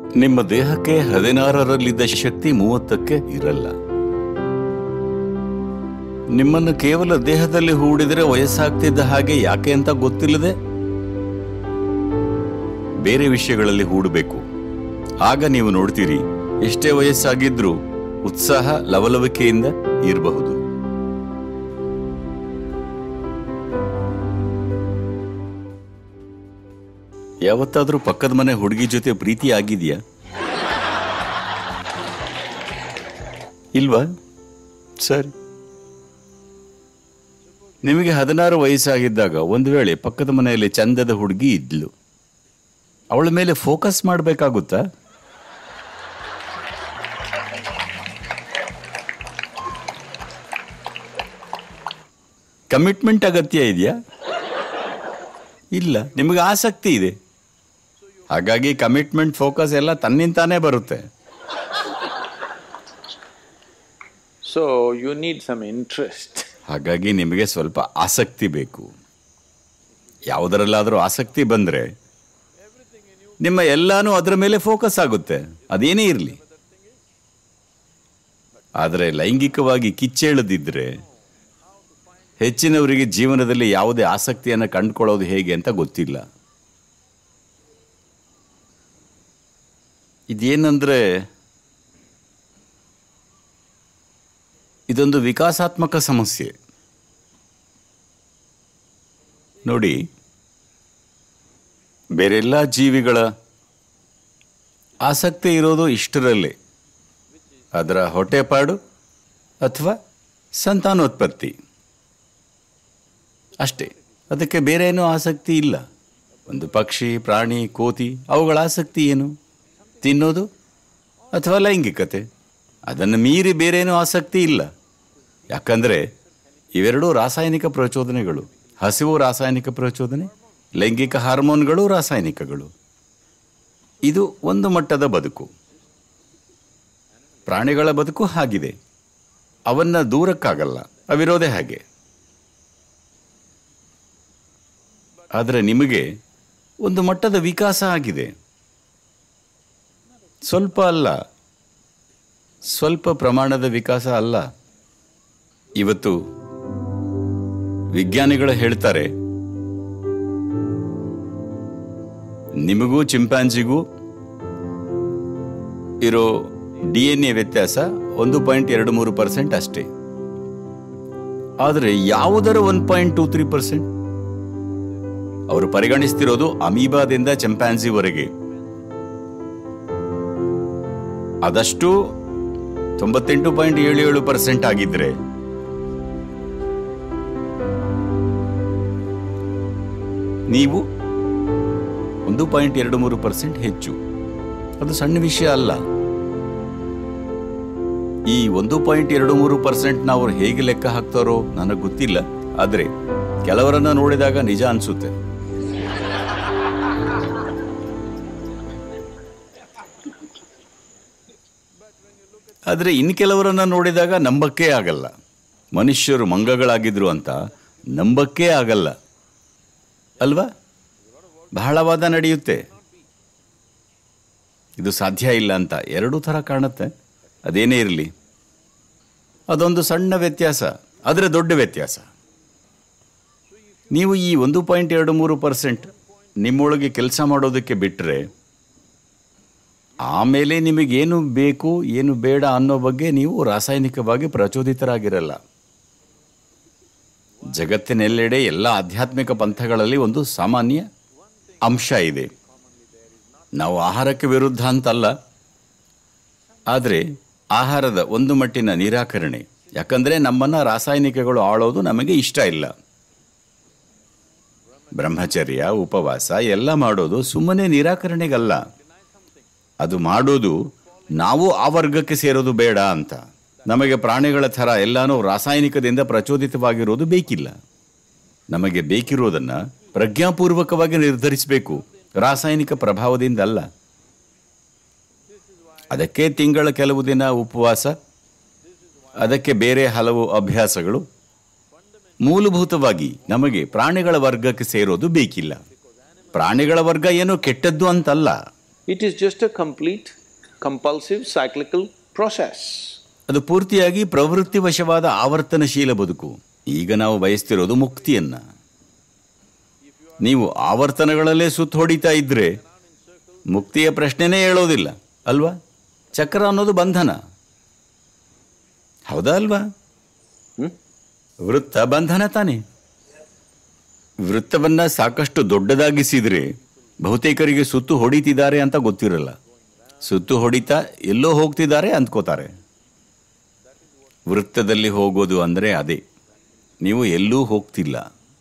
ನಿಮ್ಮ ದೇಹಕ್ಕೆ ಹದಿನಾರರಲ್ಲಿದ್ದ ಶಕ್ತಿ ಮೂವತ್ತಕ್ಕೆ ಇರಲ್ಲ ನಿಮ್ಮನ್ನು ಕೇವಲ ದೇಹದಲ್ಲಿ ಹೂಡಿದರೆ ವಯಸ್ಸಾಗ್ತಿದ್ದ ಹಾಗೆ ಯಾಕೆ ಅಂತ ಗೊತ್ತಿಲ್ಲದೆ ಬೇರೆ ವಿಷಯಗಳಲ್ಲಿ ಹೂಡಬೇಕು ಆಗ ನೀವು ನೋಡ್ತೀರಿ ಎಷ್ಟೇ ವಯಸ್ಸಾಗಿದ್ರೂ ಉತ್ಸಾಹ ಲವಲವಿಕೆಯಿಂದ ಇರಬಹುದು ಯಾವತ್ತಾದ್ರೂ ಪಕ್ಕದ ಮನೆ ಹುಡುಗಿ ಜೊತೆ ಪ್ರೀತಿ ಆಗಿದೆಯಾ ಇಲ್ವಾ ಸರಿ ನಿಮಗೆ ಹದಿನಾರು ವಯಸ್ಸಾಗಿದ್ದಾಗ ಒಂದು ವೇಳೆ ಪಕ್ಕದ ಮನೆಯಲ್ಲಿ ಚಂದದ ಹುಡುಗಿ ಇದ್ಲು ಅವಳ ಮೇಲೆ ಫೋಕಸ್ ಮಾಡಬೇಕಾಗುತ್ತಾ ಕಮಿಟ್ಮೆಂಟ್ ಅಗತ್ಯ ಇದೆಯಾ ಇಲ್ಲ ನಿಮಗೆ ಆಸಕ್ತಿ ಇದೆ ಹಾಗಾಗಿ ಕಮಿಟ್ಮೆಂಟ್ ಫೋಕಸ್ ಎಲ್ಲ ತನ್ನಿಂತಾನೇ ಬರುತ್ತೆ So you need some interest. ಹಾಗಾಗಿ ನಿಮಗೆ ಸ್ವಲ್ಪ ಆಸಕ್ತಿ ಬೇಕು ಯಾವುದರಲ್ಲಾದರೂ ಆಸಕ್ತಿ ಬಂದರೆ ನಿಮ್ಮ ಎಲ್ಲಾನು ಅದರ ಮೇಲೆ ಫೋಕಸ್ ಆಗುತ್ತೆ ಅದೇನೇ ಇರಲಿ ಆದರೆ ಲೈಂಗಿಕವಾಗಿ ಕಿಚ್ಚೇಳದಿದ್ರೆ ಹೆಚ್ಚಿನವರಿಗೆ ಜೀವನದಲ್ಲಿ ಯಾವುದೇ ಆಸಕ್ತಿಯನ್ನು ಕಂಡುಕೊಳ್ಳೋದು ಹೇಗೆ ಅಂತ ಗೊತ್ತಿಲ್ಲ ಇದೇನಂದ್ರೆ ಇದೊಂದು ವಿಕಾಸಾತ್ಮಕ ಸಮಸ್ಯೆ ನೋಡಿ ಬೇರೆಲ್ಲ ಜೀವಿಗಳ ಆಸಕ್ತಿ ಇರೋದು ಇಷ್ಟರಲ್ಲೇ ಅದರ ಹೊಟ್ಟೆಪಾಡು ಅಥವಾ ಸಂತಾನೋತ್ಪತ್ತಿ ಅಷ್ಟೇ ಅದಕ್ಕೆ ಬೇರೆ ಏನೂ ಆಸಕ್ತಿ ಇಲ್ಲ ಒಂದು ಪಕ್ಷಿ ಪ್ರಾಣಿ ಕೋತಿ ಅವುಗಳ ಆಸಕ್ತಿ ಏನು ತಿನ್ನೋದು ಅಥವಾ ಲೈಂಗಿಕತೆ ಅದನ್ನು ಮೀರಿ ಬೇರೇನೂ ಆಸಕ್ತಿ ಇಲ್ಲ ಯಾಕಂದರೆ ಇವೆರಡೂ ರಾಸಾಯನಿಕ ಪ್ರಚೋದನೆಗಳು ಹಸಿವು ರಾಸಾಯನಿಕ ಪ್ರಚೋದನೆ ಲೈಂಗಿಕ ಹಾರ್ಮೋನ್ಗಳು ರಾಸಾಯನಿಕಗಳು ಇದು ಒಂದು ಮಟ್ಟದ ಬದುಕು ಪ್ರಾಣಿಗಳ ಬದುಕು ಹಾಗಿದೆ ಅವನ್ನ ದೂರಕ್ಕಾಗಲ್ಲ ಅವಿರೋದೇ ಹಾಗೆ ಆದರೆ ನಿಮಗೆ ಒಂದು ಮಟ್ಟದ ವಿಕಾಸ ಆಗಿದೆ ಸ್ವಲ್ಪ ಅಲ್ಲ ಸ್ವಲ್ಪ ಪ್ರಮಾಣದ ವಿಕಾಸ ಅಲ್ಲ ಇವತ್ತು ವಿಜ್ಞಾನಿಗಳು ಹೇಳ್ತಾರೆ ನಿಮಗೂ ಚಿಂಪಾಂಜಿಗೂ ಇರೋ ಡಿ ಎನ್ ಎ ವ್ಯತ್ಯಾಸ ಒಂದು ಪಾಯಿಂಟ್ ಎರಡು ಮೂರು ಪರ್ಸೆಂಟ್ ಅಷ್ಟೇ ಆದರೆ ಯಾವುದರ one point two three percent ಅವರು ಪರಿಗಣಿಸ್ತಿರೋದು ಅಮೀಬಾದಿಂದ ಚಿಂಪಾಂಜಿವರೆಗೆ ಅದಷ್ಟು ತೊಂಬತ್ತೆಂಟು ಪಾಯಿಂಟ್ ಏಳು ಏಳು ಪರ್ಸೆಂಟ್ ಆಗಿದ್ರೆ ನೀವು ಒಂದು ಪಾಯಿಂಟ್ ಎರಡು ಮೂರು ಪರ್ಸೆಂಟ್ ಹೆಚ್ಚು ಅದು ಸಣ್ಣ ವಿಷಯ ಅಲ್ಲ ಈ ಒಂದು ಪಾಯಿಂಟ್ ಎರಡು ಮೂರು ಪರ್ಸೆಂಟ್ ನಾವು ಹೇಗೆ ಲೆಕ್ಕ ಹಾಕ್ತಾರೋ ನನಗೆ ಗೊತ್ತಿಲ್ಲ ಆದರೆ ಕೆಲವರನ್ನ ನೋಡಿದಾಗ ನಿಜ ಅನ್ಸುತ್ತೆ ಆದರೆ ಇನ್ನು ಕೆಲವರನ್ನ ನೋಡಿದಾಗ ನಂಬಕ್ಕೇ ಆಗಲ್ಲ ಮನುಷ್ಯರು ಮಂಗಗಳಾಗಿದ್ರು ಅಂತ ನಂಬಕ್ಕೇ ಆಗಲ್ಲ ಅಲ್ವಾ ಬಹಳ ವಾದ ನಡೆಯುತ್ತೆ ಇದು ಸಾಧ್ಯ ಇಲ್ಲ ಅಂತ ಎರಡೂ ಥರ ಕಾಣುತ್ತೆ ಅದೇನೇ ಇರಲಿ ಅದೊಂದು ಸಣ್ಣ ವ್ಯತ್ಯಾಸ ಆದರೆ ದೊಡ್ಡ ವ್ಯತ್ಯಾಸ ನೀವು ಈ ಒಂದು ಪಾಯಿಂಟ್ ಎರಡು ಮೂರು ಪರ್ಸೆಂಟ್ ನಿಮ್ಮೊಳಗೆ ಕೆಲಸ ಮಾಡೋದಕ್ಕೆ ಬಿಟ್ಟರೆ ಆಮೇಲೆ ನಿಮಗೇನು ಬೇಕು ಏನು ಬೇಡ ಅನ್ನೋ ಬಗ್ಗೆ ನೀವು ರಾಸಾಯನಿಕವಾಗಿ ಪ್ರಚೋದಿತರಾಗಿರಲ್ಲ ಜಗತ್ತಿನೆಲ್ಲೆಡೆ ಎಲ್ಲ ಆಧ್ಯಾತ್ಮಿಕ ಪಂಥಗಳಲ್ಲಿ ಒಂದು ಸಾಮಾನ್ಯ ಅಂಶ ಇದೆ ನಾವು ಆಹಾರಕ್ಕೆ ವಿರುದ್ಧ ಅಂತಲ್ಲ ಆದರೆ ಆಹಾರದ ಒಂದು ಮಟ್ಟಿನ ನಿರಾಕರಣೆ ಯಾಕಂದರೆ ನಮ್ಮನ್ನು ರಾಸಾಯನಿಕಗಳು ಆಳೋದು ನಮಗೆ ಇಷ್ಟ ಇಲ್ಲ ಬ್ರಹ್ಮಚರ್ಯ ಉಪವಾಸ ಎಲ್ಲ ಮಾಡೋದು ಸುಮ್ಮನೆ ನಿರಾಕರಣೆಗಲ್ಲ ಅದು ಮಾಡೋದು ನಾವು ಆ ವರ್ಗಕ್ಕೆ ಸೇರೋದು ಬೇಡ ಅಂತ ನಮಗೆ ಪ್ರಾಣಿಗಳ ಥರ ಎಲ್ಲಾನು ರಾಸಾಯನಿಕದಿಂದ ಪ್ರಚೋದಿತವಾಗಿರೋದು ಬೇಕಿಲ್ಲ ನಮಗೆ ಬೇಕಿರೋದನ್ನ ಪ್ರಜ್ಞಾಪೂರ್ವಕವಾಗಿ ನಿರ್ಧರಿಸಬೇಕು ರಾಸಾಯನಿಕ ಪ್ರಭಾವದಿಂದ ಅಲ್ಲ ಅದಕ್ಕೆ ತಿಂಗಳ ಕೆಲವು ದಿನ ಉಪವಾಸ ಅದಕ್ಕೆ ಬೇರೆ ಹಲವು ಅಭ್ಯಾಸಗಳು ಮೂಲಭೂತವಾಗಿ ನಮಗೆ ಪ್ರಾಣಿಗಳ ವರ್ಗಕ್ಕೆ ಸೇರೋದು ಬೇಕಿಲ್ಲ ಪ್ರಾಣಿಗಳ ವರ್ಗ ಏನೋ ಕೆಟ್ಟದ್ದು ಅಂತಲ್ಲ It is just a complete, compulsive, cyclical process. ಅದು ಪೂರ್ತಿಯಾಗಿ ಪ್ರವೃತ್ತಿವಶವಾದ ಆವರ್ತನಶೀಲ ಬದುಕು ಈಗ ನಾವು ಬಯಸ್ತಿರೋದು ಮುಕ್ತಿಯನ್ನ ನೀವು ಆವರ್ತನಗಳಲ್ಲೇ ಸುತ್ತ ಹೊಡಿತಾ ಇದ್ರೆ ಮುಕ್ತಿಯ ಪ್ರಶ್ನೆನೇ ಹೇಳೋದಿಲ್ಲ ಅಲ್ವಾ ಚಕ್ರ ಅನ್ನೋದು ಬಂಧನ ಹೌದಾ ಅಲ್ವಾ ಹ್ಮ್? ವೃತ್ತ ಬಂಧನ ತಾನೆ ವೃತ್ತವನ್ನ ಸಾಕಷ್ಟು ದೊಡ್ಡದಾಗಿಸಿದ್ರೆ ಬಹುತೇಕರಿಗೆ ಸುತ್ತು ಹೊಡಿತಿದ್ದಾರೆ ಅಂತ ಗೊತ್ತಿರಲ್ಲ ಸುತ್ತು ಹೊಡಿತಾ ಎಲ್ಲೋ ಹೋಗ್ತಿದ್ದಾರೆ ಅಂದ್ಕೋತಾರೆ ವೃತ್ತದಲ್ಲಿ ಹೋಗೋದು ಅಂದರೆ ಅದೇ ನೀವು ಎಲ್ಲೂ ಹೋಗ್ತಿಲ್ಲ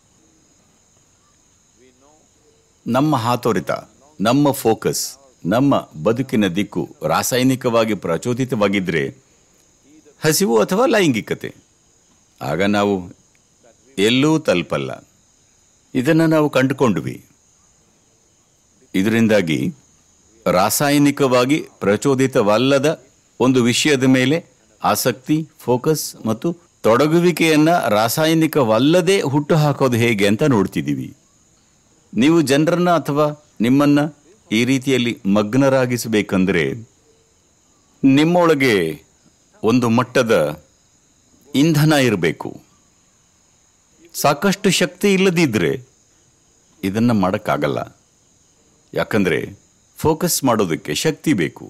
ನಮ್ಮ ಹಾತೊರೆತ ನಮ್ಮ ಫೋಕಸ್ ನಮ್ಮ ಬದುಕಿನ ದಿಕ್ಕು ರಾಸಾಯನಿಕವಾಗಿ ಪ್ರಚೋದಿತವಾಗಿದ್ದರೆ ಹಸಿವು ಅಥವಾ ಲೈಂಗಿಕತೆ ಆಗ ನಾವು ಎಲ್ಲೂ ತಲುಪಲ್ಲ ಇದನ್ನು ನಾವು ಕಂಡುಕೊಂಡ್ವಿ ಇದರಿಂದಾಗಿ ರಾಸಾಯನಿಕವಾಗಿ ಪ್ರಚೋದಿತವಲ್ಲದ ಒಂದು ವಿಷಯದ ಮೇಲೆ ಆಸಕ್ತಿ ಫೋಕಸ್ ಮತ್ತು ತೊಡಗುವಿಕೆಯನ್ನ ರಾಸಾಯನಿಕವಲ್ಲದೆ ಹುಟ್ಟು ಹಾಕೋದು ಹೇಗೆ ಅಂತ ನೋಡ್ತಿದ್ದೀವಿ ನೀವು ಜನರನ್ನ ಅಥವಾ ನಿಮ್ಮನ್ನ ಈ ರೀತಿಯಲ್ಲಿ ಮಗ್ನರಾಗಿಸಬೇಕಂದ್ರೆ ನಿಮ್ಮೊಳಗೆ ಒಂದು ಮಟ್ಟದ ಇಂಧನ ಇರಬೇಕು ಸಾಕಷ್ಟು ಶಕ್ತಿ ಇಲ್ಲದಿದ್ದರೆ ಇದನ್ನು ಮಾಡೋಕ್ಕಾಗಲ್ಲ ಯಾಕಂದರೆ ಫೋಕಸ್ ಮಾಡೋದಕ್ಕೆ ಶಕ್ತಿ ಬೇಕು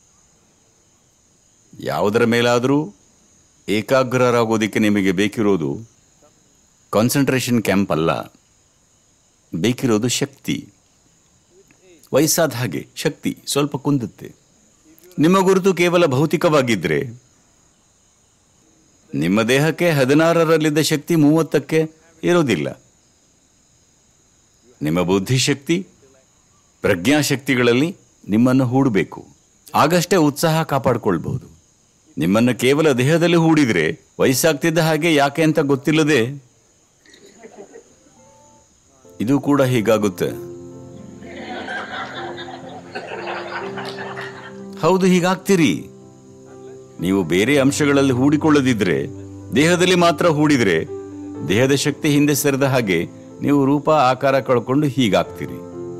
ಯಾವುದರ ಮೇಲಾದರೂ ಏಕಾಗ್ರರಾಗೋದಕ್ಕೆ ನಿಮಗೆ ಬೇಕಿರೋದು ಕಾನ್ಸಂಟ್ರೇಷನ್ ಕ್ಯಾಂಪ್ ಅಲ್ಲ ಬೇಕಿರೋದು ಶಕ್ತಿ ವಯಸ್ಸಾದ ಹಾಗೆ ಶಕ್ತಿ ಸ್ವಲ್ಪ ಕುಂದುತ್ತೆ ನಿಮ್ಮ ಗುರುತು ಕೇವಲ ಭೌತಿಕವಾಗಿದ್ದರೆ ನಿಮ್ಮ ದೇಹಕ್ಕೆ ಹದಿನಾರರಲ್ಲಿದ್ದ ಶಕ್ತಿ ಮೂವತ್ತಕ್ಕೆ ಇರೋದಿಲ್ಲ ನಿಮ್ಮ ಬುದ್ಧಿಶಕ್ತಿ ಪ್ರಜ್ಞಾಶಕ್ತಿಗಳಲ್ಲಿ ನಿಮ್ಮನ್ನು ಹೂಡಬೇಕು ಆಗಷ್ಟೇ ಉತ್ಸಾಹ ಕಾಪಾಡಿಕೊಳ್ಬಹುದು ನಿಮ್ಮನ್ನು ಕೇವಲ ದೇಹದಲ್ಲಿ ಹೂಡಿದ್ರೆ ವಯಸ್ಸಾಗ್ತಿದ್ದ ಹಾಗೆ ಯಾಕೆ ಅಂತ ಗೊತ್ತಿಲ್ಲದೆ ಇದು ಕೂಡ ಹೀಗಾಗುತ್ತೆ ಹೌದು ಹೀಗಾಗ್ತೀರಿ ನೀವು ಬೇರೆ ಅಂಶಗಳಲ್ಲಿ ಹೂಡಿಕೊಳ್ಳದಿದ್ರೆ ದೇಹದಲ್ಲಿ ಮಾತ್ರ ಹೂಡಿದ್ರೆ ದೇಹದ ಶಕ್ತಿ ಹಿಂದೆ ಸರಿದ ಹಾಗೆ ನೀವು ರೂಪ ಆಕಾರ ಕಳ್ಕೊಂಡು ಹೀಗಾಗ್ತೀರಿ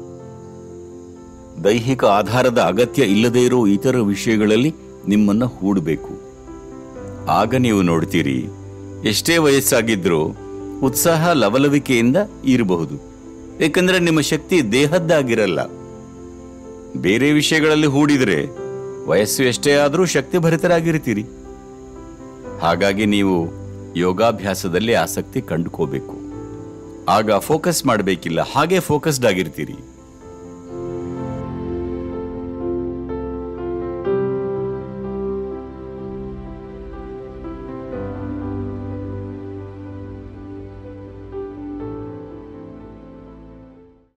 ದೈಹಿಕ ಆಧಾರದ ಅಗತ್ಯ ಇಲ್ಲದೇ ಇರೋ ಇತರ ವಿಷಯಗಳಲ್ಲಿ ನಿಮ್ಮನ್ನ ಹೂಡಬೇಕು ಆಗ ನೀವು ನೋಡ್ತೀರಿ ಎಷ್ಟೇ ವಯಸ್ಸಾಗಿದ್ರೂ ಉತ್ಸಾಹ ಲವಲವಿಕೆಯಿಂದ ಇರಬಹುದು ಏಕೆಂದ್ರೆ ನಿಮ್ಮ ಶಕ್ತಿ ದೇಹದ್ದಾಗಿರಲ್ಲ ಬೇರೆ ವಿಷಯಗಳಲ್ಲಿ ಹೂಡಿದರೆ ವಯಸ್ಸು ಎಷ್ಟೇ ಆದರೂ ಶಕ್ತಿ ಭರಿತರಾಗಿರ್ತೀರಿ ಹಾಗಾಗಿ ನೀವು ಯೋಗಾಭ್ಯಾಸದಲ್ಲಿ ಆಸಕ್ತಿ ಕಂಡುಕೋಬೇಕು ಆಗ ಫೋಕಸ್ ಮಾಡಬೇಕಿಲ್ಲ ಹಾಗೆ ಫೋಕಸ್ಡ್ ಆಗಿರ್ತೀರಿ